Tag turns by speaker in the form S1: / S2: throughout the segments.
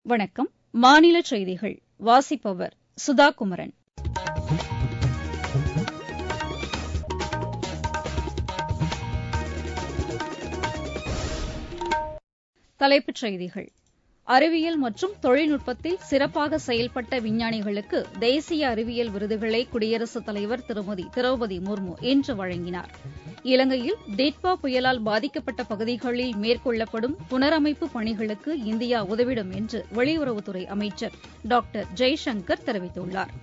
S1: வணக்கம் மாநில செய்திகள் வாசிப்பவர் சுதா குமரன் தலைப்புச் செய்திகள் அறிவியல் மற்றும் தொழில்நுட்பத்தில் சிறப்பாக செயல்பட்ட விஞ்ஞானிகளுக்கு தேசிய அறிவியல் விருதுகளை குடியரசுத் தலைவர் திருமதி திரௌபதி முர்மு இன்று வழங்கினார் இலங்கையில் டிட்வா புயலால் பாதிக்கப்பட்ட பகுதிகளில் மேற்கொள்ளப்படும் புனரமைப்பு பணிகளுக்கு இந்தியா உதவிடும் என்று வெளியுறவுத்துறை அமைச்சர் டாக்டர் ஜெய்சங்கர் தெரிவித்துள்ளார்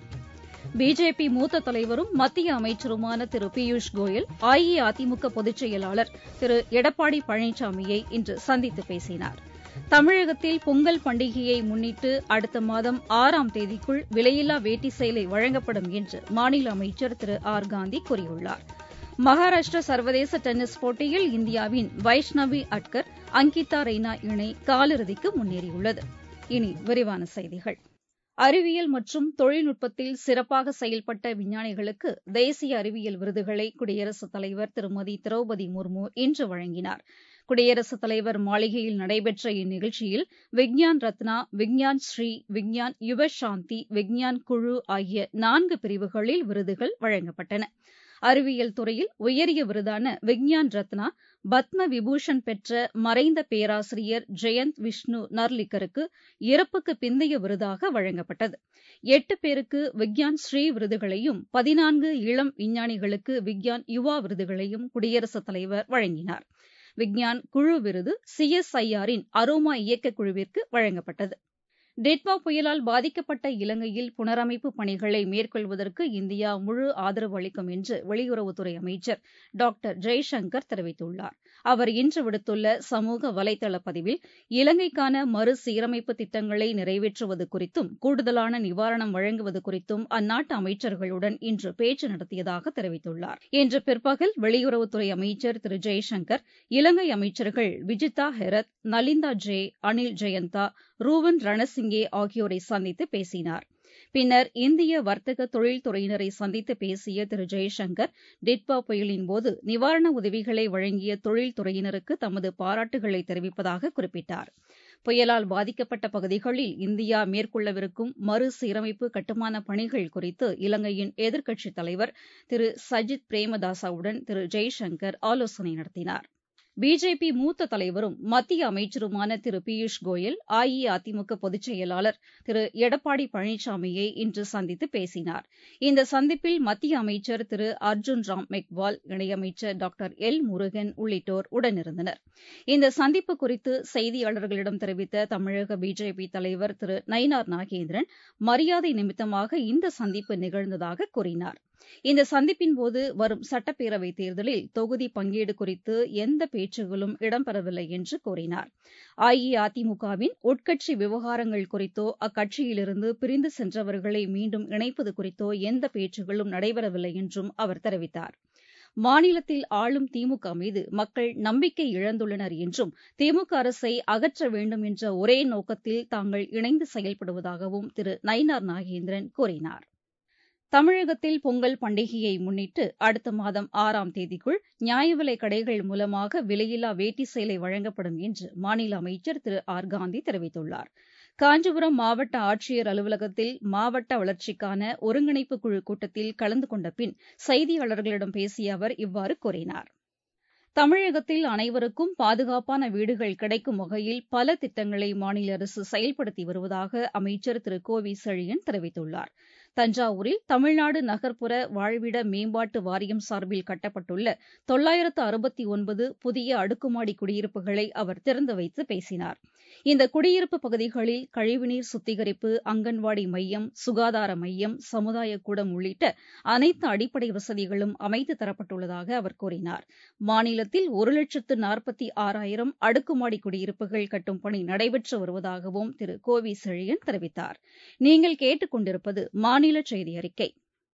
S1: பிஜேபி மூத்த தலைவரும் மத்திய அமைச்சருமான திரு பியூஷ் கோயல் அஇஅதிமுக பொதுச் செயலாளர் திரு எடப்பாடி பழனிசாமியை இன்று சந்தித்து பேசினார் தமிழகத்தில் பொங்கல் பண்டிகையை முன்னிட்டு அடுத்த மாதம் ஆறாம் தேதிக்குள் விலையில்லா வேட்டி சேலை வழங்கப்படும் என்று மாநில அமைச்சர் திரு ஆர் காந்தி கூறியுள்ளார் மகாராஷ்டிரா சர்வதேச டென்னிஸ் போட்டியில் இந்தியாவின் வைஷ்ணவி அட்கர் அங்கிதா ரெய்னா இணை காலிறுதிக்கு முன்னேறியுள்ளது இனி விரிவான செய்திகள் அறிவியல் மற்றும் தொழில்நுட்பத்தில் சிறப்பாக செயல்பட்ட விஞ்ஞானிகளுக்கு தேசிய அறிவியல் விருதுகளை குடியரசுத் தலைவர் திருமதி திரௌபதி முர்மு இன்று வழங்கினார் குடியரசுத் தலைவர் மாளிகையில் நடைபெற்ற இந்நிகழ்ச்சியில் விக்ஞான் ரத்னா விக்ஞான் ஸ்ரீ விக்ஞான் யுவ சாந்தி விக்ஞான் குழு ஆகிய நான்கு பிரிவுகளில் விருதுகள் வழங்கப்பட்டன அறிவியல் துறையில் உயரிய விருதான விக்ஞான் ரத்னா பத்ம விபூஷன் பெற்ற மறைந்த பேராசிரியர் ஜெயந்த் விஷ்ணு நர்லிக்கருக்கு இறப்புக்கு பிந்தைய விருதாக வழங்கப்பட்டது எட்டு பேருக்கு விக்யான் ஸ்ரீ விருதுகளையும் பதினான்கு இளம் விஞ்ஞானிகளுக்கு விக்யான் யுவா விருதுகளையும் குடியரசுத் தலைவர் வழங்கினார் விக்யான் குழு விருது சிஎஸ்ஐஆரின் அரோமா இயக்கக் குழுவிற்கு வழங்கப்பட்டது டிட்வா புயலால் பாதிக்கப்பட்ட இலங்கையில் புனரமைப்பு பணிகளை மேற்கொள்வதற்கு இந்தியா முழு ஆதரவு அளிக்கும் என்று வெளியுறவுத்துறை அமைச்சர் டாக்டர் ஜெய்சங்கர் தெரிவித்துள்ளார் அவர் இன்று விடுத்துள்ள சமூக வலைதள பதிவில் இலங்கைக்கான மறுசீரமைப்பு திட்டங்களை நிறைவேற்றுவது குறித்தும் கூடுதலான நிவாரணம் வழங்குவது குறித்தும் அந்நாட்டு அமைச்சர்களுடன் இன்று பேச்சு நடத்தியதாக தெரிவித்துள்ளார் இன்று பிற்பகல் வெளியுறவுத்துறை அமைச்சர் திரு ஜெய்சங்கர் இலங்கை அமைச்சர்கள் விஜிதா ஹெரத் நலிந்தா ஜே அனில் ஜெயந்தா ரூவன் ரணசிங்கே ஆகியோரை சந்தித்து பேசினார் பின்னர் இந்திய வர்த்தக தொழில்துறையினரை சந்தித்து பேசிய திரு ஜெய்சங்கர் டிட்வா புயலின்போது நிவாரண உதவிகளை வழங்கிய தொழில்துறையினருக்கு தமது பாராட்டுகளை தெரிவிப்பதாக குறிப்பிட்டார் புயலால் பாதிக்கப்பட்ட பகுதிகளில் இந்தியா மேற்கொள்ளவிருக்கும் மறுசீரமைப்பு கட்டுமான பணிகள் குறித்து இலங்கையின் எதிர்க்கட்சித் தலைவர் திரு சஜித் பிரேமதாசாவுடன் திரு ஜெய்சங்கர் ஆலோசனை நடத்தினார் பிஜேபி மூத்த தலைவரும் மத்திய அமைச்சருமான திரு பியூஷ் கோயல் அஇஅதிமுக பொதுச் செயலாளர் திரு எடப்பாடி பழனிசாமியை இன்று சந்தித்து பேசினார் இந்த சந்திப்பில் மத்திய அமைச்சர் திரு அர்ஜுன் ராம் மெக்வால் இணையமைச்சர் டாக்டர் எல் முருகன் உள்ளிட்டோர் உடனிருந்தனர் இந்த சந்திப்பு குறித்து செய்தியாளர்களிடம் தெரிவித்த தமிழக பிஜேபி தலைவர் திரு நயினார் நாகேந்திரன் மரியாதை நிமித்தமாக இந்த சந்திப்பு நிகழ்ந்ததாக கூறினார் இந்த சந்திப்பின்போது வரும் சட்டப்பேரவைத் தேர்தலில் தொகுதி பங்கீடு குறித்து எந்த பேச்சுகளும் இடம்பெறவில்லை என்று கூறினார் அஇஅதிமுகவின் உட்கட்சி விவகாரங்கள் குறித்தோ அக்கட்சியிலிருந்து பிரிந்து சென்றவர்களை மீண்டும் இணைப்பது குறித்தோ எந்த பேச்சுகளும் நடைபெறவில்லை என்றும் அவர் தெரிவித்தார் மாநிலத்தில் ஆளும் திமுக மீது மக்கள் நம்பிக்கை இழந்துள்ளனர் என்றும் திமுக அரசை அகற்ற வேண்டும் என்ற ஒரே நோக்கத்தில் தாங்கள் இணைந்து செயல்படுவதாகவும் திரு நயினார் நாகேந்திரன் கூறினார் தமிழகத்தில் பொங்கல் பண்டிகையை முன்னிட்டு அடுத்த மாதம் ஆறாம் தேதிக்குள் நியாய விலைக் கடைகள் மூலமாக விலையில்லா வேட்டி சேலை வழங்கப்படும் என்று மாநில அமைச்சர் திரு ஆர் காந்தி தெரிவித்துள்ளார் காஞ்சிபுரம் மாவட்ட ஆட்சியர் அலுவலகத்தில் மாவட்ட வளர்ச்சிக்கான ஒருங்கிணைப்பு குழு கூட்டத்தில் கலந்து கொண்ட பின் செய்தியாளர்களிடம் பேசிய அவர் இவ்வாறு கூறினார் தமிழகத்தில் அனைவருக்கும் பாதுகாப்பான வீடுகள் கிடைக்கும் வகையில் பல திட்டங்களை மாநில அரசு செயல்படுத்தி வருவதாக அமைச்சர் திரு கோ வி செழியன் தெரிவித்துள்ளார் தஞ்சாவூரில் தமிழ்நாடு நகர்ப்புற வாழ்விட மேம்பாட்டு வாரியம் சார்பில் கட்டப்பட்டுள்ள தொள்ளாயிரத்து அறுபத்தி ஒன்பது புதிய அடுக்குமாடி குடியிருப்புகளை அவர் திறந்து வைத்து பேசினார் இந்த குடியிருப்பு பகுதிகளில் கழிவுநீர் சுத்திகரிப்பு அங்கன்வாடி மையம் சுகாதார மையம் சமுதாய கூடம் உள்ளிட்ட அனைத்து அடிப்படை வசதிகளும் அமைத்து தரப்பட்டுள்ளதாக அவர் கூறினார் மாநிலத்தில் ஒரு லட்சத்து நாற்பத்தி ஆறாயிரம் அடுக்குமாடி குடியிருப்புகள் கட்டும் பணி நடைபெற்று வருவதாகவும் திரு கோவி செழியன் தெரிவித்தார் நீங்கள் கேட்டுக் கொண்டிருப்பது மாநில செய்தி அறிக்கை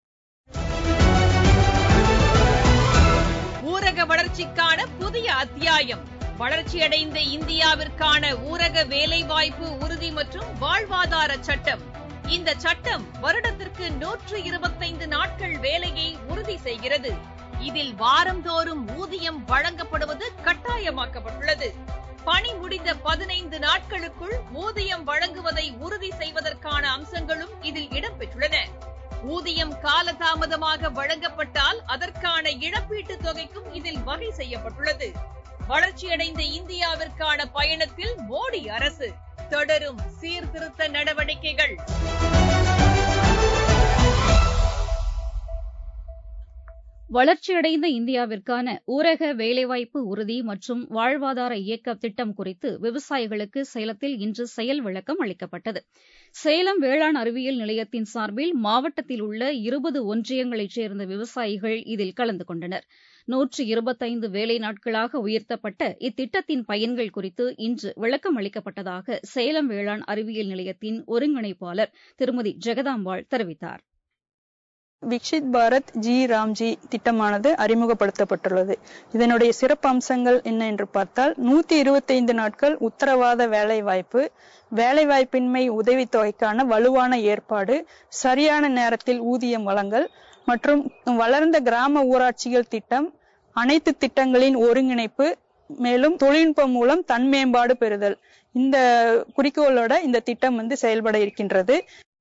S2: ஊரக வளர்ச்சிக்கான புதிய அத்தியாயம் வளர்ச்சியடைந்த இந்தியாவிற்கான ஊரக வேலைவாய்ப்பு உறுதி மற்றும் வாழ்வாதார சட்டம் இந்த சட்டம் வருடத்திற்கு நூற்று இருபத்தைந்து நாட்கள் வேலையை உறுதி செய்கிறது இதில் வாரந்தோறும் ஊதியம் வழங்கப்படுவது கட்டாயமாக்கப்பட்டுள்ளது பணி முடிந்த பதினைந்து நாட்களுக்குள் ஊதியம் வழங்குவதை உறுதி செய்வதற்கான அம்சங்களும் இதில் இடம்பெற்றுள்ளன ஊதியம் காலதாமதமாக வழங்கப்பட்டால் அதற்கான இழப்பீட்டுத் தொகைக்கும் இதில் வகை செய்யப்பட்டுள்ளது வளர்ச்சியடைந்த இந்தியாவிற்கான பயணத்தில் மோடி அரசு தொடரும் சீர்திருத்த நடவடிக்கைகள்
S1: வளர்ச்சியடைந்த இந்தியாவிற்கான ஊரக வேலைவாய்ப்பு உறுதி மற்றும் வாழ்வாதார இயக்க திட்டம் குறித்து விவசாயிகளுக்கு சேலத்தில் இன்று செயல் விளக்கம் அளிக்கப்பட்டது சேலம் வேளாண் அறிவியல் நிலையத்தின் சார்பில் மாவட்டத்தில் உள்ள இருபது ஒன்றியங்களைச் சேர்ந்த விவசாயிகள் இதில் கலந்து கொண்டனர் நூற்று இருபத்தைந்து வேலை நாட்களாக உயர்த்தப்பட்ட இத்திட்டத்தின் பயன்கள் குறித்து இன்று விளக்கம் அளிக்கப்பட்டதாக சேலம் வேளாண் அறிவியல் நிலையத்தின் ஒருங்கிணைப்பாளர் திருமதி ஜெகதாம்பாள் தெரிவித்தார்
S3: விக்ஷித் பாரத் ஜி ராம்ஜி திட்டமானது அறிமுகப்படுத்தப்பட்டுள்ளது இதனுடைய சிறப்பு அம்சங்கள் என்ன என்று பார்த்தால் நூத்தி இருபத்தைந்து நாட்கள் உத்தரவாத வேலை வாய்ப்பு வேலைவாய்ப்பின்மை உதவித்தொகைக்கான வலுவான ஏற்பாடு சரியான நேரத்தில் ஊதியம் வழங்கல் மற்றும் வளர்ந்த கிராம ஊராட்சிகள் திட்டம் அனைத்து திட்டங்களின் ஒருங்கிணைப்பு மேலும் தொழில்நுட்பம் மூலம் தன் மேம்பாடு பெறுதல் இந்த குறிக்கோளோட இந்த திட்டம் வந்து செயல்பட இருக்கின்றது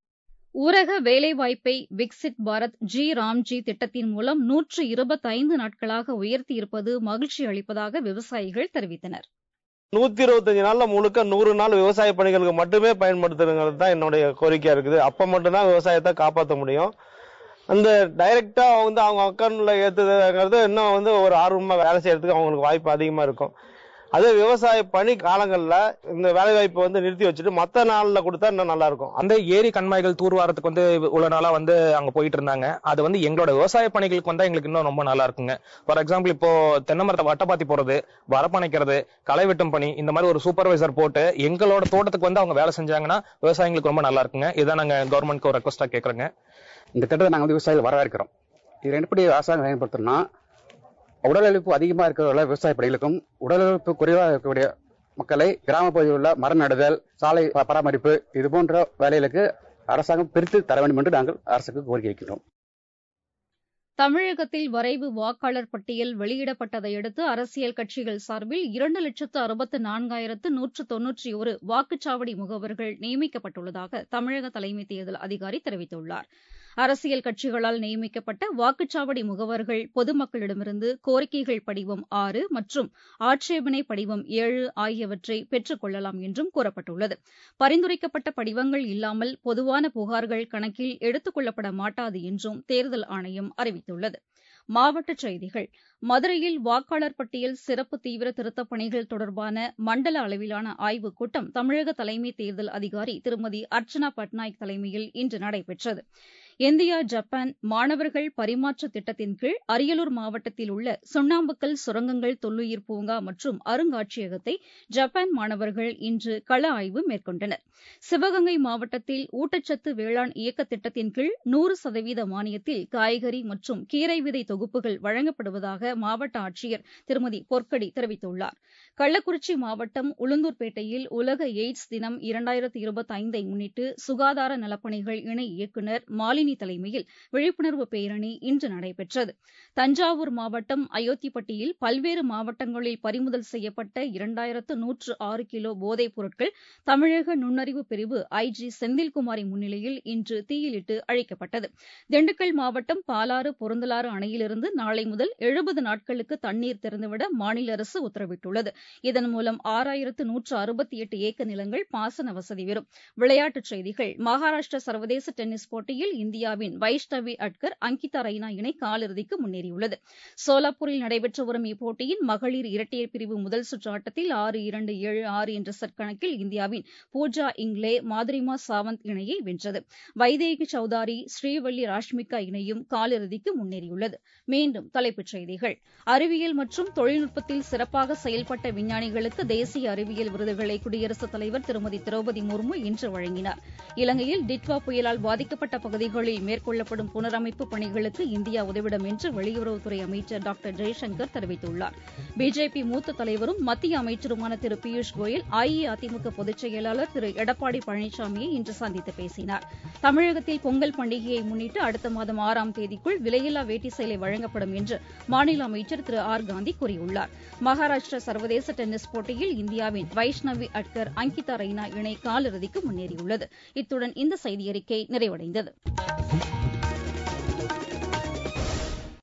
S1: ஊரக வேலைவாய்ப்பை விக்சிட் பாரத் ஜி ராம்ஜி திட்டத்தின் மூலம் நூற்று இருபத்தைந்து நாட்களாக உயர்த்தியிருப்பது மகிழ்ச்சி அளிப்பதாக விவசாயிகள் தெரிவித்தனர்
S4: நூத்தி இருபத்தஞ்சு நாள்ல முழுக்க நூறு நாள் விவசாய பணிகளுக்கு மட்டுமே பயன்படுத்துறது தான் என்னுடைய கோரிக்கையா இருக்குது அப்ப மட்டும்தான் விவசாயத்தை காப்பாற்ற முடியும் அந்த டைரக்டா வந்து அவங்க அக்கௌண்ட்ல ஏத்துறதுங்கிறது இன்னும் வந்து ஒரு ஆர்வமா வேலை செய்யறதுக்கு அவங்களுக்கு வாய்ப்பு அதிகமா இருக்கும் அதே விவசாய பணி காலங்கள்ல இந்த வேலை வாய்ப்பை வந்து நிறுத்தி வச்சுட்டு மத்த நாள்ல கொடுத்தா இன்னும் நல்லா இருக்கும்
S5: அந்த ஏரி கண்மாய்கள் தூர்வாரத்துக்கு வந்து இவ்வளவு நாளா வந்து அங்க போயிட்டு இருந்தாங்க அது வந்து எங்களோட விவசாய பணிகளுக்கு வந்தா எங்களுக்கு இன்னும் ரொம்ப நல்லா இருக்குங்க ஃபார் எக்ஸாம்பிள் இப்போ தென்னை மரத்தை வட்டப்பாத்தி போறது வரப்பணைக்கிறது களை வெட்டும் பணி இந்த மாதிரி ஒரு சூப்பர்வைசர் போட்டு எங்களோட தோட்டத்துக்கு வந்து அவங்க வேலை செஞ்சாங்கன்னா விவசாயிகளுக்கு ரொம்ப நல்லா இருக்குங்க இதான் நாங்க கவர்மெண்ட்க்கு ஒரு ரெக்வஸ்டா கேக்குறோங்க
S6: இந்த திட்டத்தை நாங்கள் வந்து விவசாயிகள் வரவேற்கிறோம் இது எப்படி அரசாங்கம் பயன்படுத்தணும்னா உடல் உழைப்பு அதிகமாக இருக்கிற விவசாய பணிகளுக்கும் உடல் உழைப்பு குறைவாக இருக்கக்கூடிய மக்களை கிராம பகுதியில் உள்ள மரம் நடுதல் சாலை பராமரிப்பு இது போன்ற வேலைகளுக்கு அரசாங்கம் பிரித்து தர வேண்டும் என்று நாங்கள் அரசுக்கு கோரிக்கை வைக்கிறோம்
S1: தமிழகத்தில் வரைவு வாக்காளர் பட்டியல் வெளியிடப்பட்டதையடுத்து அரசியல் கட்சிகள் சார்பில் இரண்டு லட்சத்து அறுபத்து நான்காயிரத்து நூற்று தொன்னூற்றி ஒரு வாக்குச்சாவடி முகவர்கள் நியமிக்கப்பட்டுள்ளதாக தமிழக தலைமை தேர்தல் அதிகாரி தெரிவித்துள்ளார் அரசியல் கட்சிகளால் நியமிக்கப்பட்ட வாக்குச்சாவடி முகவர்கள் பொதுமக்களிடமிருந்து கோரிக்கைகள் படிவம் ஆறு மற்றும் ஆட்சேபனை படிவம் ஏழு ஆகியவற்றை பெற்றுக் கொள்ளலாம் என்றும் கூறப்பட்டுள்ளது பரிந்துரைக்கப்பட்ட படிவங்கள் இல்லாமல் பொதுவான புகார்கள் கணக்கில் எடுத்துக் கொள்ளப்பட மாட்டாது என்றும் தேர்தல் ஆணையம் அறிவித்துள்ளது மாவட்டச் செய்திகள் மதுரையில் வாக்காளர் பட்டியல் சிறப்பு தீவிர திருத்தப் பணிகள் தொடர்பான மண்டல அளவிலான ஆய்வுக் கூட்டம் தமிழக தலைமை தேர்தல் அதிகாரி திருமதி அர்ச்சனா பட்நாயக் தலைமையில் இன்று நடைபெற்றது இந்தியா ஜப்பான் மாணவர்கள் பரிமாற்ற திட்டத்தின் கீழ் அரியலூர் மாவட்டத்தில் உள்ள சுண்ணாம்புக்கல் சுரங்கங்கள் தொல்லுயிர் பூங்கா மற்றும் அருங்காட்சியகத்தை ஜப்பான் மாணவர்கள் இன்று கள ஆய்வு மேற்கொண்டனர் சிவகங்கை மாவட்டத்தில் ஊட்டச்சத்து வேளாண் இயக்க திட்டத்தின் கீழ் நூறு சதவீத மானியத்தில் காய்கறி மற்றும் கீரை விதை தொகுப்புகள் வழங்கப்படுவதாக மாவட்ட ஆட்சியர் திருமதி பொற்கடி தெரிவித்துள்ளார் கள்ளக்குறிச்சி மாவட்டம் உளுந்தூர்பேட்டையில் உலக எய்ட்ஸ் தினம் இரண்டாயிரத்து இருபத்தைந்தை முன்னிட்டு சுகாதார நலப்பணிகள் இணை இயக்குநர் மாலினி தலைமையில் விழிப்புணர்வு பேரணி இன்று நடைபெற்றது தஞ்சாவூர் மாவட்டம் அயோத்திப்பட்டியில் பல்வேறு மாவட்டங்களில் பறிமுதல் செய்யப்பட்ட இரண்டாயிரத்து நூற்று ஆறு கிலோ போதைப் பொருட்கள் தமிழக நுண்ணறிவு பிரிவு ஐஜி செந்தில்குமாரி முன்னிலையில் இன்று தீயிலிட்டு அழிக்கப்பட்டது திண்டுக்கல் மாவட்டம் பாலாறு பொருந்தலாறு அணையிலிருந்து நாளை முதல் எழுபது நாட்களுக்கு தண்ணீர் திறந்துவிட மாநில அரசு உத்தரவிட்டுள்ளது இதன் மூலம் ஆறாயிரத்து நூற்று அறுபத்தி எட்டு ஏக்கர் நிலங்கள் பாசன வசதி பெறும் விளையாட்டுச் செய்திகள் மகாராஷ்டிரா சர்வதேச டென்னிஸ் போட்டியில் இந்தியாவின் வைஷ்ணவி அட்கர் அங்கிதா ரெய்னா இணை காலிறுதிக்கு முன்னேறியுள்ளது சோலாப்பூரில் நடைபெற்று வரும் இப்போட்டியின் மகளிர் இரட்டையர் பிரிவு முதல் சுற்று ஆட்டத்தில் ஆறு இரண்டு ஏழு ஆறு என்ற செட் கணக்கில் இந்தியாவின் பூஜா இங்லே மாதிரிமா சாவந்த் இணையை வென்றது வைதேகி சௌதாரி ஸ்ரீவள்ளி ராஷ்மிகா இணையும் காலிறுதிக்கு முன்னேறியுள்ளது மீண்டும் தலைப்புச் செய்திகள் அறிவியல் மற்றும் தொழில்நுட்பத்தில் சிறப்பாக செயல்பட்ட விஞ்ஞானிகளுக்கு தேசிய அறிவியல் விருதுகளை குடியரசுத் தலைவர் திருமதி திரௌபதி முர்மு இன்று வழங்கினார் இலங்கையில் டிட்வா புயலால் பாதிக்கப்பட்ட பகுதிகளில் நாடுகளில் மேற்கொள்ளப்படும் புனரமைப்பு பணிகளுக்கு இந்தியா உதவிடும் என்று வெளியுறவுத்துறை அமைச்சர் டாக்டர் ஜெய்சங்கர் தெரிவித்துள்ளார் பிஜேபி மூத்த தலைவரும் மத்திய அமைச்சருமான திரு பியூஷ் கோயல் அஇஅதிமுக பொதுச் செயலாளர் திரு எடப்பாடி பழனிசாமியை இன்று சந்தித்து பேசினார் தமிழகத்தில் பொங்கல் பண்டிகையை முன்னிட்டு அடுத்த மாதம் ஆறாம் தேதிக்குள் விலையில்லா வேட்டி சேலை வழங்கப்படும் என்று மாநில அமைச்சர் திரு ஆர் காந்தி கூறியுள்ளார் மகாராஷ்டிரா சர்வதேச டென்னிஸ் போட்டியில் இந்தியாவின் வைஷ்ணவி அட்கர் அங்கிதா ரெய்னா இணை காலிறுதிக்கு முன்னேறியுள்ளது இத்துடன் இந்த செய்தியறிக்கை நிறைவடைந்தது